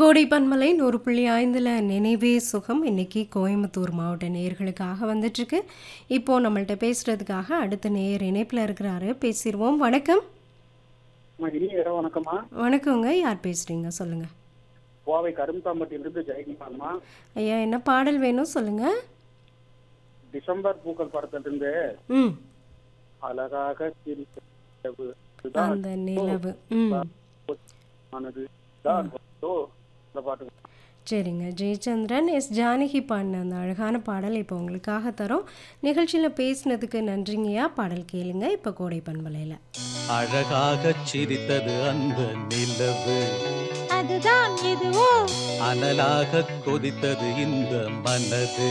கோடை பன்மலை நூறு புள்ளி ஐந்தில் நினைவே சுகம் இன்னைக்கு கோயம்புத்தூர் மாவட்ட நேயர்களுக்காக வந்துட்டுருக்கு இப்போ நம்மள்ட்ட பேசுறதுக்காக அடுத்த நேயர் இணைப்பில் இருக்கிறாரு பேசிடுவோம் வணக்கம் அம்மா, இனிய இரவு வணக்கம்மா வணக்கங்க யார் பேசுறீங்க சொல்லுங்க கோவை கரும்பாம்பட்டியிலிருந்து ஜெயக்குமார்மா ஐயா என்ன பாடல் வேணும் சொல்லுங்க டிசம்பர் பூக்கள் படத்திலிருந்து ம் அழகாக சிரித்த நிலவு, இதுதான் அந்த நிலவு ம் ஆனது தான் வந்தோ. இந்த பாட்டு சரிங்க ஜெயச்சந்திரன் எஸ் ஜானகி பாடின அந்த அழகான பாடல் இப்போ உங்களுக்காக தரோம் நிகழ்ச்சியில் பேசினதுக்கு நன்றிங்கய்யா பாடல் கேளுங்க இப்போ கோடை பண்பலையில் அழகாகச் சிரித்தது அந்த நிலவு அதுதான் எதுவோ அனலாகக் கொதித்தது இந்த மனது